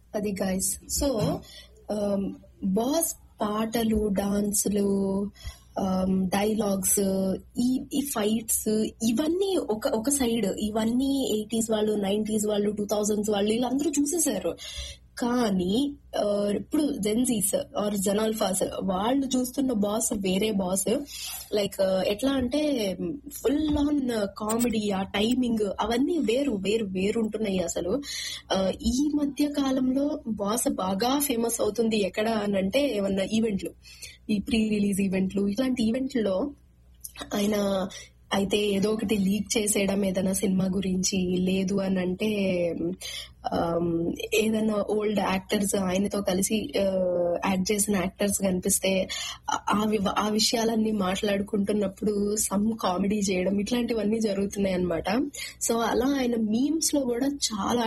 అది guys so boss పాటలు డాన్సులు డైలాగ్స్ ఈ ఈ ఫైట్స్ ఇవన్నీ ఒక ఒక సైడ్ ఇవన్నీ ఎయిటీస్ వాళ్ళు నైన్టీస్ వాళ్ళు టూ థౌజండ్స్ వాళ్ళు వీళ్ళందరూ చూసేశారు కానీ ఆ, ఇప్పుడు జెన్జీస్ ఆర్ జనాల్ఫాస్ వాళ్ళు చూస్తున్న బాస్ వేరే బాస్ లైక్ ఎట్లా అంటే ఫుల్ ఆన్ కామెడీ ఆ టైమింగ్ అవన్నీ వేరు వేరు వేరు ఉంటున్నాయి అసలు ఆ, ఈ మధ్య కాలంలో బాస్ బాగా ఫేమస్ అవుతుంది ఎక్కడ అని అంటే ఏమన్నా ఈవెంట్లు ఈ ప్రీ రిలీజ్ ఈవెంట్లు ఇట్లాంటి ఈవెంట్లో ఆయన అయితే ఏదో ఒకటి లీక్ చేసేయడం ఏదైనా సినిమా గురించి లేదు అని అంటే ఆమ్, ఏదైనా ఓల్డ్ యాక్టర్స్ ఆయనతో కలిసి యాక్ట్ చేసిన యాక్టర్స్ కనిపిస్తే ఆ- ఆ వి- ఆ విషయాలన్నీ మాట్లాడుకుంటున్నప్పుడు సమ్ కామెడీ చేయడం ఇట్లాంటివన్నీ జరుగుతున్నాయి అన్నమాట సో అలా ఆయన మీమ్స్ లో కూడా చాలా